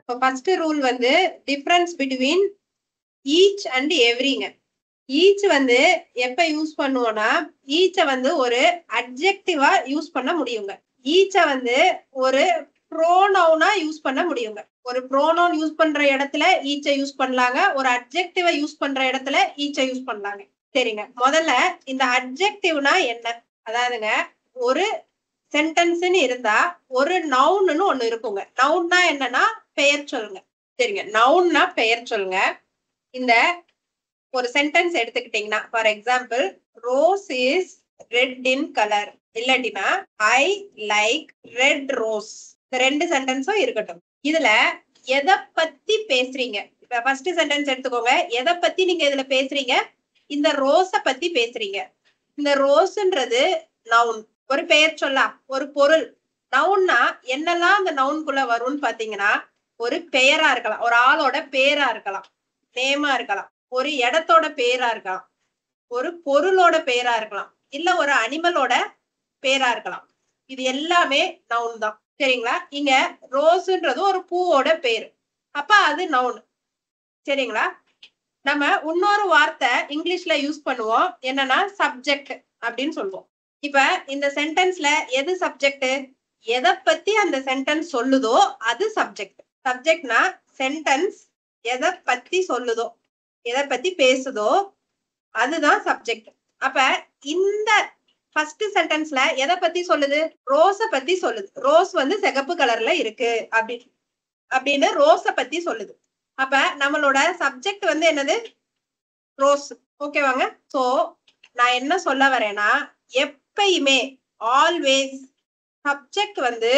இப்போ first rule வந்து difference between each and எவ்ரிங்க ஈச் வந்து எப்ப யூஸ் பண்ணுவோம்னா ஈச்ச வந்து ஒரு அப்ஜெக்டிவா யூஸ் பண்ண முடியுங்க ஈச்ச வந்து ஒரு ப்ரோனவுனா யூஸ் பண்ண முடியுங்க ஒரு ப்ரோனவுன் யூஸ் பண்ற இடத்துல ஈச்ச யூஸ் பண்ணலாங்க ஒரு அப்ஜெக்டிவா யூஸ் பண்ற இடத்துல ஈச்ச யூஸ் பண்ணலாங்க சரிங்க முதல்ல இந்த அப்ஜெக்டிவ்னா என்ன அதாவதுங்க ஒரு சென்டென்ஸ்னு இருந்தா ஒரு நவுன்னு ஒண்ணு இருக்குங்க நவுன்னா என்னன்னா பெயர் சொல்லுங்க சரிங்க நவுன்னா பெயர் சொல்லுங்க இந்த ஒரு சென்டென்ஸ் எடுத்துக்கிட்டீங்கன்னா for example rose is red in colour இல்லாட்டினா ஐ லைக் ரெட் ரோஸ் இந்த ரெண்டு சென்டென்ஸும் இருக்கட்டும் இதுல எதை பத்தி பேசுறீங்க இப்ப ஃபர்ஸ்ட் சென்டென்ஸ் எடுத்துக்கோங்க எதை பத்தி நீங்க இதுல பேசுறீங்க இந்த ரோஸ பத்தி பேசுறீங்க இந்த ரோஸ்ன்றது நவுன் ஒரு பெயர் சொல்லா ஒரு பொருள் நவுன்னா என்னெல்லாம் அந்த நவுன்குள்ள வரும்னு பாத்தீங்கன்னா ஒரு பெயரா இருக்கலாம் ஒரு ஆளோட பேரா இருக்கலாம் நேமா இருக்கலாம் ஒரு இடத்தோட பேரா இருக்கலாம் ஒரு பொருளோட பேரா இருக்கலாம் இல்ல ஒரு அனிமலோட பேரா இருக்கலாம் இது எல்லாமே நவுன் தான் சரிங்களா இங்க ரோஸ்ன்றது ஒரு பூவோட பேரு அப்ப அது நவுன் சரிங்களா நம்ம இன்னொரு வார்த்தை இங்கிலீஷ்ல யூஸ் பண்ணுவோம் என்னன்னா சப்ஜெக்ட் அப்படின்னு சொல்லுவோம் இப்ப இந்த சென்டென்ஸ்ல எது சப்ஜெக்ட் எதை பத்தி அந்த சென்டென்ஸ் சொல்லுதோ அது சப்ஜெக்ட் சப்ஜெக்ட்னா சென்டென்ஸ் எதை பத்தி சொல்லுதோ எதை பத்தி பேசுதோ அதுதான் சப்ஜெக்ட் அப்ப இந்த ஃபர்ஸ்ட் சென்டென்ஸ்ல எதை பத்தி சொல்லுது ரோஸ பத்தி சொல்லுது ரோஸ் வந்து சிகப்பு கலர்ல இருக்கு அப்படி அப்படின்னு ரோஸ பத்தி சொல்லுது அப்ப நம்மளோட சப்ஜெக்ட் வந்து என்னது ரோஸ் ஓகேவாங்க சோ நான் என்ன சொல்ல வரேன்னா எப்பயுமே ஆல்வேஸ் சப்ஜெக்ட் வந்து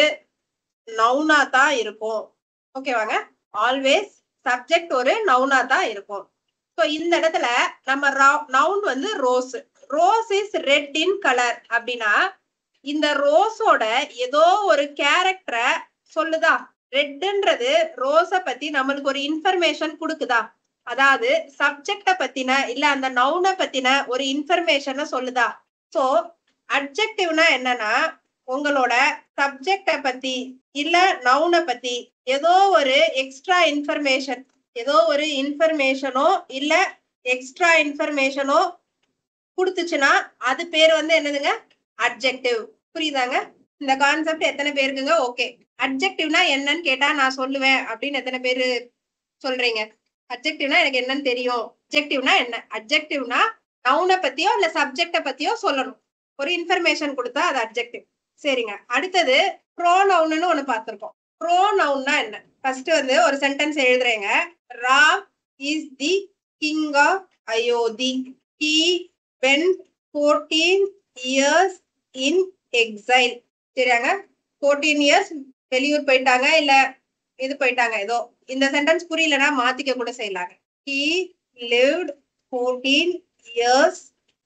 நவுனா தான் இருக்கும் ஓகேவாங்க ஆல்வேஸ் சப்ஜெக்ட் ஒரு நவுனா தான் இருக்கும் ஸோ இந்த இடத்துல நம்ம நவுன் வந்து rose rose is red in colour அப்படின்னா இந்த ரோஸோட ஏதோ ஒரு கேரக்டரை சொல்லுதா ரெட்ன்றது ரோஸ பத்தி நம்மளுக்கு ஒரு இன்ஃபர்மேஷன் கொடுக்குதா அதாவது சப்ஜெக்ட பத்தின இல்ல அந்த நவுனை பத்தின ஒரு இன்ஃபர்மேஷனை சொல்லுதா சோ அப்ஜெக்டிவ்னா என்னன்னா உங்களோட சப்ஜெக்ட பத்தி இல்ல நவுனை பத்தி ஏதோ ஒரு எக்ஸ்ட்ரா இன்ஃபர்மேஷன் ஏதோ ஒரு இன்ஃபர்மேஷனோ இல்ல எக்ஸ்ட்ரா இன்ஃபர்மேஷனோ கொடுத்துச்சுன்னா அது பேர் வந்து என்னதுங்க அப்ஜெக்டிவ் புரியுதாங்க இந்த கான்செப்ட் எத்தனை பேருக்குங்க ஓகே அப்ஜெக்டிவ்னா என்னன்னு கேட்டா நான் சொல்லுவேன் அப்படின்னு எத்தனை பேரு சொல்றீங்க அப்ஜெக்டிவ்னா எனக்கு என்னன்னு தெரியும் அப்ஜெக்டிவ்னா என்ன அப்ஜெக்டிவ்னா நவுனை பத்தியோ இல்ல சப்ஜெக்ட பத்தியோ சொல்லணும் ஒரு இன்ஃபர்மேஷன் கொடுத்தா அது அப்ஜெக்டிவ் சரிங்க அடுத்தது ப்ரோ நவுன்னு ஒண்ணு பார்த்திருக்கோம் ப்ரோ நவுன்னா என்ன ஃபர்ஸ்ட் வந்து ஒரு சென்டென்ஸ் எழுதுறேங்க Ram is the king of Ayodhya he went fourteen years in exile சரியாங்க ஃபோர்டீன் இயர்ஸ் வெளியூர் போயிட்டாங்க இல்ல இது போயிட்டாங்க ஏதோ இந்த சென்டென்ஸ் புரியலன்னா மாத்திக்க கூட செய்யலாங்க he lived fourteen years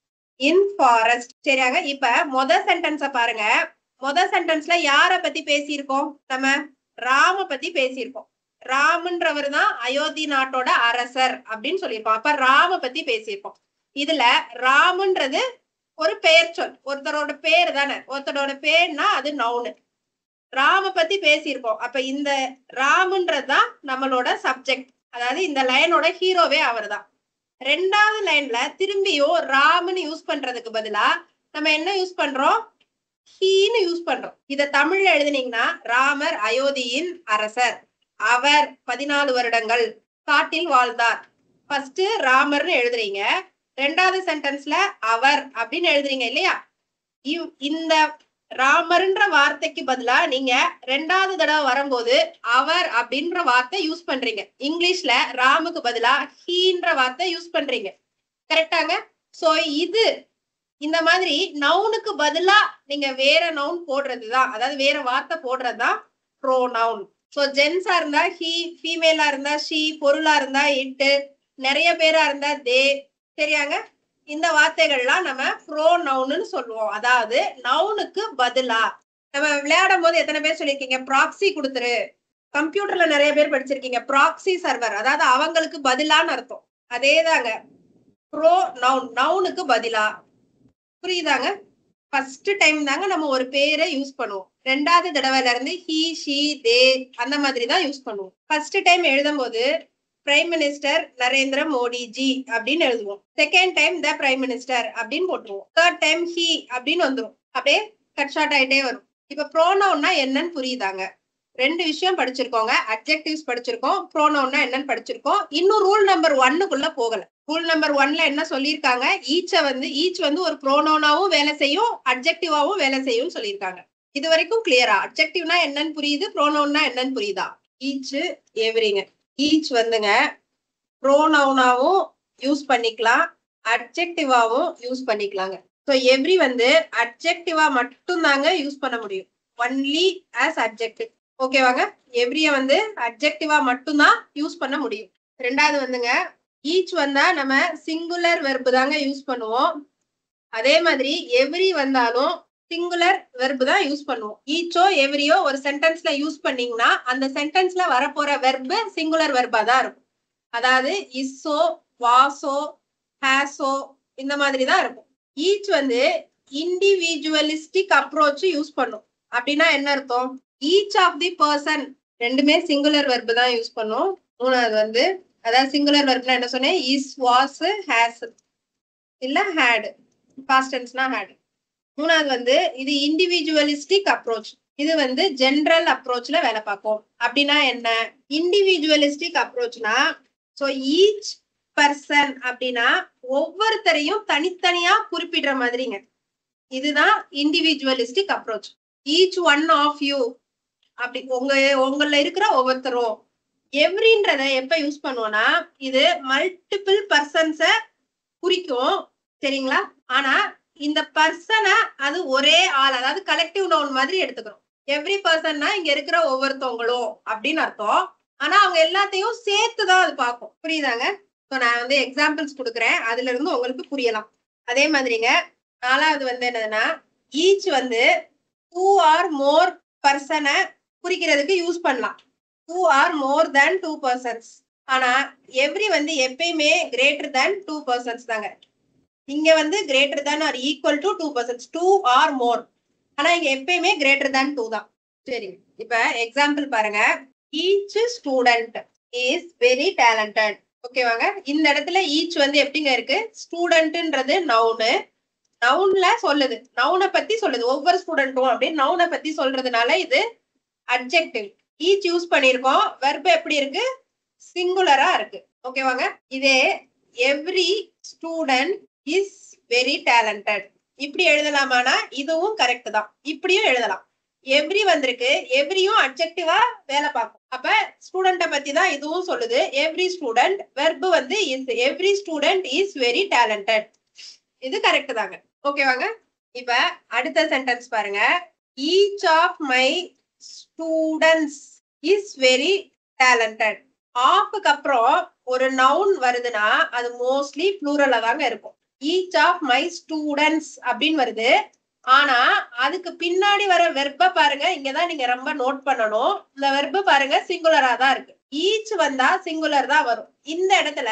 in forest சரியாங்க இப்ப மொத சென்டென்ஸ பாருங்க மொத சென்டென்ஸ்ல யார பத்தி பேசியிருக்கோம் நம்ம ராம பத்தி பேசியிருக்கோம் ராமன்றவர் தான் அயோத்தி நாட்டோட அரசர் அப்படின்னு சொல்லியிருக்கோம் அப்ப ராம பத்தி பேசியிருக்கோம் இதுல ராமன்றது ஒரு பெயர் சொல் ஒருத்தரோட பேர் தானே ஒருத்தரோட பேர்னா அது நவுனு ராம பத்தி பேசியிருக்கோம் அப்ப இந்த ராமன்றதுதான் நம்மளோட சப்ஜெக்ட் அதாவது இந்த லைனோட ஹீரோவே அவர் தான் ரெண்டாவது லைன்ல திரும்பியும் ராமன்னு யூஸ் பண்றதுக்கு பதிலா நம்ம என்ன யூஸ் பண்றோம் ஹீன்னு யூஸ் பண்றோம் இத தமிழ்ல எழுதுனீங்கன்னா ராமர் அயோத்தியின் அரசர் அவர் பதினாலு வருடங்கள் காட்டில் வாழ்ந்தார் ஃபர்ஸ்ட் ராமர்னு எழுதுறீங்க ரெண்டாவது சென்டென்ஸ்ல அவர் அப்படின்னு எழுதுறீங்க இல்லையா இவ்- இந்த ராமர்ன்ற வார்த்தைக்கு பதிலா நீங்க ரெண்டாவது தடவை வரும்போது அவர் அப்படின்ற வார்த்தை யூஸ் பண்றீங்க இங்கிலீஷ்ல ராமுக்கு பதிலா ஹீன்ற வார்த்தை யூஸ் பண்றீங்க கரெக்டாங்க சோ இது இந்த மாதிரி நவுனுக்கு பதிலா நீங்க வேற நவுன் போடுறதுதான் அதாவது வேற வார்த்தை போடுறதுதான் ப்ரோ நவுன் சோ ஜென்ஸா இருந்தா ஹி ஃபீமேலா இருந்தா ஷீ பொருளா இருந்தா இட்டு நிறைய பேரா இருந்தா தே சரியாங்க இந்த வார்த்தைகள்லாம் நம்ம ப்ரோ நவுன்னு சொல்லுவோம் அதாவது நவுனுக்கு பதிலா நம்ம விளையாடும் போது எத்தனை பேர் சொல்லியிருக்கீங்க ப்ராக்ஸி கொடுத்துரு கம்ப்யூட்டர்ல நிறைய பேர் படிச்சிருக்கீங்க ப்ராக்ஸி சர்வர் அதாவது அவங்களுக்கு பதிலான்னு அர்த்தம் அதேதாங்க ப்ரோ நவுன் நவுனுக்கு பதிலா புரியுதாங்க ஃபர்ஸ்ட் டைம் தாங்க நம்ம ஒரு பேரை யூஸ் பண்ணுவோம் ரெண்டாவது தடவைல இருந்து ஹி ஷி தே அந்த மாதிரி தான் யூஸ் பண்ணுவோம் ஃபர்ஸ்ட் டைம் எழுதும் போது பிரைம் மினிஸ்டர் நரேந்திர மோடி ஜி அப்படின்னு எழுதுவோம் second time the prime minister அப்படின்னு போட்டுருவோம் தேர்ட் டைம் ஹி அப்படின்னு வந்துரும் அப்படியே கட் ஷார்ட் ஆயிட்டே வரும் இப்ப ப்ரோனவுன்னா என்னன்னு புரியுதாங்க ரெண்டு விஷயம் படிச்சிருக்கோங்க அப்ஜெக்டிவ்ஸ் படிச்சிருக்கோம் ப்ரோனவுன்னா என்னன்னு படிச்சிருக்கோம் இன்னும் ரூல் நம்பர் ஒன்னுக்குள்ள போகல ரூல் நம்பர் ஒன்ல என்ன சொல்லியிருக்காங்க ஈச்ச வந்து ஈச் வந்து ஒரு ப்ரோனோனாவும் வேலை செய்யும் அப்ஜெக்டிவாவும் வேலை செய்யும் சொல்லியிருக்காங்க இது வரைக்கும் கிளியரா அப்ஜெக்டிவ்னா என்னன்னு புரியுது ப்ரோனவுன்னா என்னன்னு புரியுதா ஈச் எவ்ரிங்க ஈச் வந்துங்க ப்ரோனவுனாவும் யூஸ் பண்ணிக்கலாம் அப்ஜெக்டிவாவும் யூஸ் பண்ணிக்கலாங்க ஸோ எவ்ரி வந்து அப்ஜெக்டிவா மட்டும் தாங்க யூஸ் பண்ண முடியும் ஒன்லி ஆஸ் அப்ஜெக்டிவ் ஓகேவாங்க எவ்ரிய வந்து அப்ஜெக்டிவா மட்டும்தான் யூஸ் பண்ண முடியும் ரெண்டாவது வந்துங்க ஈச் வந்தா நம்ம சிங்குலர் வெர்பு தாங்க யூஸ் பண்ணுவோம் அதே மாதிரி எவ்ரி வந்தாலும் சிங்குலர் வெர்பு தான் யூஸ் பண்ணுவோம் ஈச்சோ எவ்ரியோ ஒரு சென்டென்ஸ்ல யூஸ் பண்ணீங்கன்னா அந்த சென்டென்ஸ்ல வரப்போற வெர்பு சிங்குலர் வெர்பா தான் இருக்கும் அதாவது இஸ்ஸோ வாசோ ஹேஸோ இந்த மாதிரி தான் இருக்கும் ஈச் வந்து இண்டிவிஜுவலிஸ்டிக் அப்ரோச் யூஸ் பண்ணும் அப்படின்னா என்ன அர்த்தம் ஈச் ஆஃப் தி பர்சன் ரெண்டுமே சிங்குலர் வெர்பு தான் யூஸ் பண்ணும் மூணாவது வந்து அதாவது சிங்குலர் வெர்ப்னா என்ன சொன்னேன் இஸ் வாஸ் ஹேஸ் இல்ல ஹேட் பாஸ்ட் டென்ஸ்னா ஹேட் மூணாவது வந்து இது இண்டிவிஜுவலிஸ்டிக் அப்ரோச் இது வந்து ஜென்ரல் அப்ரோச்ல வேலை பார்க்கும் அப்படின்னா என்ன இண்டிவிஜுவலிஸ்டிக் அப்ரோச்னா ஸோ ஈச் பர்சன் அப்படின்னா ஒவ்வொருத்தரையும் தனித்தனியா குறிப்பிடுற மாதிரிங்க இதுதான் individualistic approach each one of you அப்படி உங்க உங்கள இருக்கிற ஒவ்வொருத்தரும் எவ்ரின்றத எப்ப யூஸ் பண்ணுவோம்னா இது மல்டிபிள் பர்சன்ஸ குறிக்கும் சரிங்களா ஆனா இந்த பர்சனை அது ஒரே ஆள் அதாவது கலெக்டிவ் நவுன் மாதிரி எடுத்துக்கிறோம் எவ்ரி பர்சன்னா இங்க இருக்கிற ஒவ்வொருத்தவங்களும் அப்படின்னு அர்த்தம் ஆனா அவங்க எல்லாத்தையும் சேர்த்துதான் அது பார்க்கும் புரியுதாங்க ஸோ நான் வந்து எக்ஸாம்பிள்ஸ் கொடுக்குறேன் அதுல இருந்து உங்களுக்கு புரியலாம் அதே மாதிரிங்க நாலாவது வந்து என்னதுன்னா ஈச் வந்து டூ ஆர் மோர் பர்சனை குறிக்கிறதுக்கு யூஸ் பண்ணலாம் two or more than two persons ஆனா எவ்ரி வந்து எப்பயுமே கிரேட்டர் தேன் டூ பர்சன்ஸ் தாங்க இங்க வந்து greater than or equal to two persons two or more ஆனா இங்க எப்பயுமே கிரேட்டர் தேன் டூ தான் சரி இப்ப எக்ஸாம்பிள் பாருங்க each student is very talented ஓகேவாங்க இந்த இடத்துல ஈச் வந்து எப்படிங்க இருக்கு ஸ்டூடெண்ட்ன்றது நவுனு நவுன்ல சொல்லுது நவுனை பத்தி சொல்லுது ஒவ்வொரு ஸ்டூடெண்ட்டும் அப்படின்னு நவுனை பத்தி சொல்றதுனால இது அப்ஜெக்டிவ் ஈச் யூஸ் பண்ணிருக்கோம் வெர்பு எப்படி இருக்கு சிங்குலரா இருக்கு ஓகேவாங்க இதே every student is very talented இப்படி எழுதலாமானா இதுவும் கரெக்ட் தான் இப்படியும் எழுதலாம் எவ்ரி வந்திருக்கு எவ்ரியும் அப்ஜெக்டிவா வேலை பார்க்கும் அப்ப ஸ்டூடெண்ட பத்தி தான் இதுவும் சொல்லுது எவ்ரி ஸ்டூடெண்ட் வெர்பு வந்து is every student is very talented இது கரெக்ட் தாங்க ஓகேவாங்க இப்ப அடுத்த சென்டென்ஸ் பாருங்க each of my students is very talented ஆஃப்க்கு அப்புறம் ஒரு நவுன் வருதுன்னா அது மோஸ்ட்லி ப்ளூரலா தாங்க இருக்கும் ஈச் ஆஃப் மை ஸ்டூடெண்ட்ஸ் அப்படின்னு வருது ஆனா அதுக்கு பின்னாடி வர வெர்ப பாருங்க இங்கதான் நீங்க ரொம்ப நோட் பண்ணணும் இந்த வெர்பு பாருங்க சிங்குலரா தான் இருக்கு ஈச் வந்தா சிங்குலர் தான் வரும் இந்த இடத்துல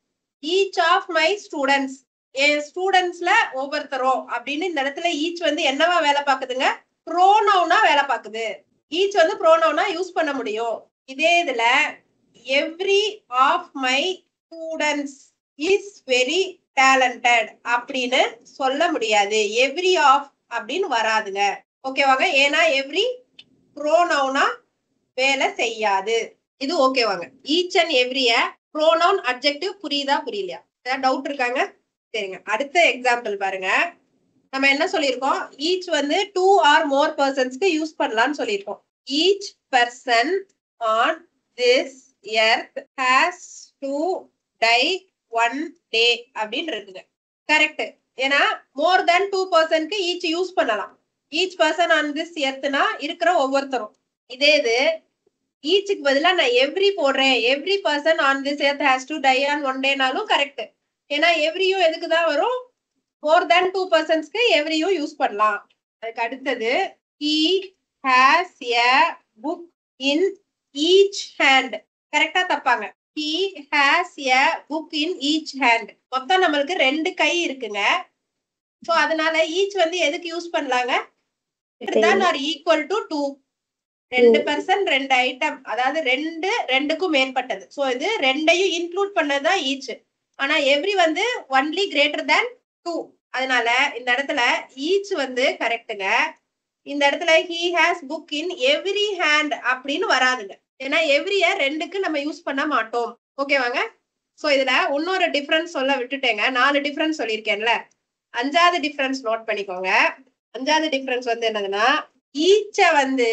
ஈச் ஆஃப் மை ஸ்டூடெண்ட்ஸ் என் ஸ்டூடெண்ட்ஸ்ல ஒவ்வொருத்தரும் அப்படின்னு இந்த இடத்துல ஈச் வந்து என்னவா வேலை பாக்குதுங்க ப்ரோனவுனா வேலை பாக்குது ஈச் வந்து ப்ரோனவுனா யூஸ் பண்ண முடியும் இதே இதுல every of my students is very talented அப்படின்னு சொல்ல முடியாது எவ்ரி ஆஃப் அப்படின்னு வராதுங்க ஓகேவாங்க ஏன்னா எவ்ரி ப்ரோனவுனா வேலை செய்யாது இது ஓகேவாங்க ஈச் அண்ட் எவ்ரிய ப்ரோனவுன் அப்ஜெக்டிவ் புரியுதா புரியலையா ஏதாவது டவுட் இருக்காங்க சரிங்க அடுத்த எக்ஸாம்பிள் பாருங்க நம்ம என்ன சொல்லியிருக்கோம் ஈச் வந்து டூ ஆர் மோர் பர்சன்ஸ்க்கு யூஸ் பண்ணலாம்னு சொல்லியிருக்கோம் each person on this earth has to die one day அப்படின்னு இருக்குங்க கரெக்ட் ஏன்னா மோர் தென் டூ பர்சன்ட்க்கு ஈச் யூஸ் பண்ணலாம் ஈச் பர்சன் ஆன் திஸ் எர்த்னா இருக்கிற ஒவ்வொருத்தரும் இதே இது ஈச்சுக்கு பதிலா நான் எவ்ரி போடுறேன் every person on this earth has to die on one டேனாலும் கரெக்ட் ஏன்னா எவ்ரியும் எதுக்கு தான் வரும் மோர் தேன் டூ பர்சன்ஸ்க்கு எவ்ரியும் யூஸ் பண்ணலாம் அதுக்கு அடுத்தது he has a book in each hand கரெக்டா தப்பாங்க he has a book in each hand மொத்தம் நம்மளுக்கு ரெண்டு கை இருக்குங்க சோ அதனால ஈச் வந்து எதுக்கு யூஸ் பண்ணலாங்க தான் ஆர் ஈக்குவல் டு டூ ரெண்டு பர்சன் ரெண்டு ஐட்டம் அதாவது ரெண்டு ரெண்டுக்கும் மேற்பட்டது சோ இது ரெண்டையும் இன்க்ளூட் பண்ணதுதான் ஈச் ஆனா எவ்ரி வந்து ஒன்லி கிரேட்டர் தேன் டூ அதனால இந்த இடத்துல ஈச் வந்து கரெக்டுங்க இந்த இடத்துல he has book in every hand அப்படின்னு வராதுங்க ஏன்னா எவ்ரிய ரெண்டுக்கு நம்ம யூஸ் பண்ண மாட்டோம் ஓகேவாங்க சோ இதுல இன்னொரு டிஃபரன்ஸ் சொல்ல விட்டுட்டேங்க நாலு டிஃபரன்ஸ் சொல்லியிருக்கேன்ல அஞ்சாவது டிஃபரன்ஸ் நோட் பண்ணிக்கோங்க அஞ்சாவது டிஃபரன்ஸ் வந்து என்னதுன்னா ஈச்ச வந்து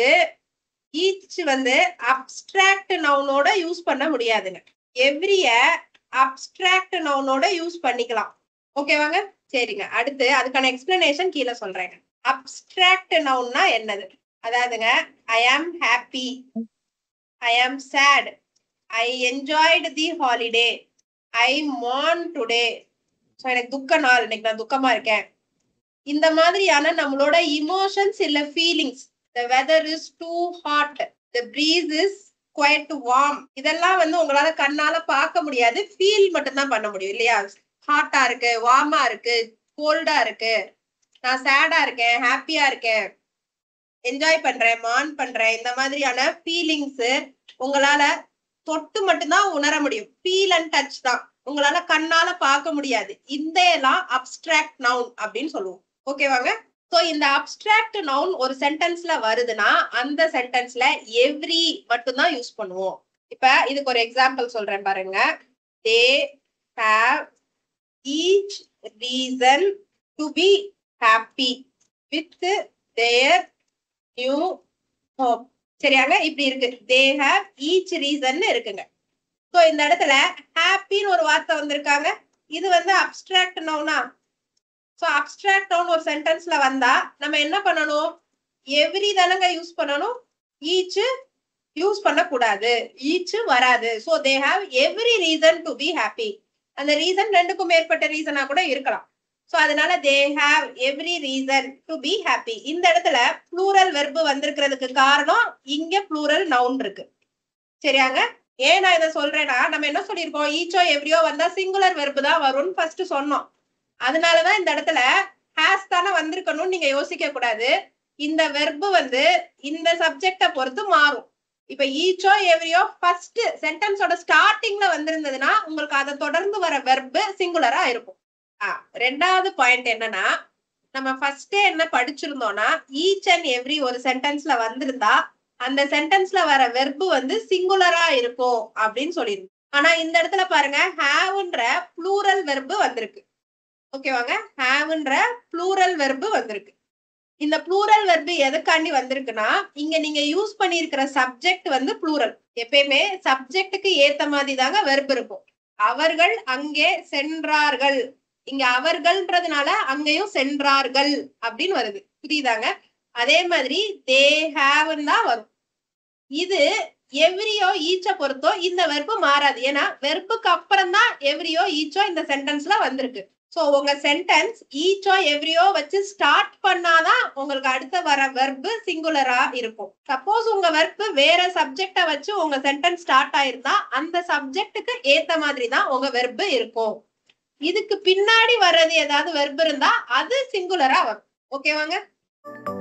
ஈச் வந்து அப்டிராக்ட் நவுனோட யூஸ் பண்ண முடியாதுங்க எவ்ரிய அப்டிராக்ட் நவுனோட யூஸ் பண்ணிக்கலாம் ஓகேவாங்க சரிங்க அடுத்து அதுக்கான எக்ஸ்பிளனேஷன் கீழே சொல்றேங்க அப்டிராக்ட் நவுன்னா என்னது அதாவதுங்க ஐ ஆம் happy I am sad I enjoyed the holiday I man today so எனக்கு துக்க நாள் இன்னைக்கு நான் துக்கமா இருக்கேன் இந்த மாதிரியான நம்மளோட இமோஷன்ஸ் இல்ல feelings the weather is too hot the breeze is quite warm இதெல்லாம் வந்து உங்களால கண்ணால பார்க்க முடியாது ஃபீல் மட்டும்தான் பண்ண முடியும் இல்லையா ஹாட்டா இருக்கு வார்மா இருக்கு கோல்டா இருக்கு நான் சேடா இருக்கேன் ஹாப்பியா இருக்கேன் என்ஜாய் பண்றேன் மான் பண்றேன் இந்த மாதிரியான ஃபீலிங்ஸ் உங்களால தொட்டு மட்டும்தான் உணர முடியும் ஃபீல் அண்ட் டச் தான் உங்களால கண்ணால பார்க்க முடியாது இந்த எல்லாம் அப்டிராக்ட் நவுன் அப்படின்னு சொல்லுவோம் ஓகேவாங்க சோ இந்த அப்டிராக்ட் நவுன் ஒரு சென்டென்ஸ்ல வருதுன்னா அந்த சென்டென்ஸ்ல எவ்ரி மட்டும்தான் யூஸ் பண்ணுவோம் இப்ப இதுக்கு ஒரு எக்ஸாம்பிள் சொல்றேன் பாருங்க they have each reason to be happy with their new hope சரியாங்க இப்படி இருக்கு தே ஹாவ் ஈச் ரீசன் இருக்குங்க சோ இந்த இடத்துல ஹாப்பின்னு ஒரு வார்த்தை வந்திருக்காங்க இது வந்து அப்டிராக்ட் நவுனா சோ அப்டிராக்ட் நவுன் ஒரு சென்டென்ஸ்ல வந்தா நம்ம என்ன பண்ணணும் எவ்ரி தானங்க யூஸ் பண்ணணும் ஈச் யூஸ் பண்ணக்கூடாது ஈச் வராது so they have every reason to be happy அந்த ரீசன் ரெண்டுக்கும் மேற்பட்ட ரீசனா கூட இருக்கலாம் சோ அதனால they have every reason to be happy இந்த இடத்துல ப்ளூரல் வெர்பு வந்திருக்கிறதுக்கு காரணம் இங்க ப்ளூரல் நவுன் இருக்கு சரியாங்க ஏன் நான் இதை சொல்றேன்னா நம்ம என்ன சொல்லியிருக்கோம் ஈச்சோ எவ்ரியோ வந்தா சிங்குலர் வெர்பு தான் வரும்னு ஃபர்ஸ்ட் சொன்னோம் அதனாலதான் இந்த இடத்துல ஹேஸ் தானே வந்திருக்கணும்னு நீங்க யோசிக்க கூடாது இந்த வெர்பு வந்து இந்த சப்ஜெக்ட பொறுத்து மாறும் இப்ப ஈச்சோ எவ்ரியோ ஃபர்ஸ்ட் சென்டென்ஸோட ஸ்டார்டிங்ல வந்திருந்ததுன்னா உங்களுக்கு அதை தொடர்ந்து வர வெர்பு சிங்குலரா இருக்கும் ஆஹ் ரெண்டாவது பாயிண்ட் என்னன்னா நம்ம ஃபர்ஸ்டே என்ன படிச்சிருந்தோம்னா ஈச் அண்ட் எவ்ரி ஒரு சென்டென்ஸ்ல வந்திருந்தா அந்த சென்டென்ஸ்ல வர வெர்பு வந்து சிங்குலரா இருக்கும் அப்படின்னு சொல்லியிருந்தோம் ஆனா இந்த இடத்துல பாருங்க ஹாவ்ன்ற ப்ளூரல் வெர்பு வந்திருக்கு ஓகேவாங்க ஹாவ்ன்ற ப்ளூரல் வெர்பு வந்திருக்கு இந்த ப்ளூரல் வெர்பு எதுக்காண்டி வந்திருக்குன்னா இங்க நீங்க யூஸ் பண்ணியிருக்கிற சப்ஜெக்ட் வந்து ப்ளூரல் எப்பயுமே சப்ஜெக்டுக்கு ஏத்த மாதிரி தாங்க வெர்பு இருக்கும் அவர்கள் அங்கே சென்றார்கள் இங்க அவர்கள்ன்றதுனால அங்கேயும் சென்றார்கள் அப்படின்னு வருது புரியுதாங்க அதே மாதிரி தே ஹாவ்னு தான் வரும் இது எவ்ரியோ ஈச்ச பொறுத்தோ இந்த வெர்பு மாறாது ஏன்னா வெர்புக்கு அப்புறம் தான் எவ்ரியோ ஈச்சோ இந்த சென்டென்ஸ்ல வந்திருக்கு சோ உங்க சென்டென்ஸ் ஈச்சோ எவ்ரியோ வச்சு ஸ்டார்ட் பண்ணாதான் உங்களுக்கு அடுத்த வர வெர்பு சிங்குலரா இருக்கும் சப்போஸ் உங்க வெர்பு வேற சப்ஜெக்ட வச்சு உங்க சென்டென்ஸ் ஸ்டார்ட் ஆயிருந்தா அந்த சப்ஜெக்டுக்கு ஏத்த மாதிரி தான் உங்க வெர்பு இருக்கும் இதுக்கு பின்னாடி வர்றது ஏதாவது வெர்பு இருந்தா அது சிங்குலரா வரும் ஓகேவாங்க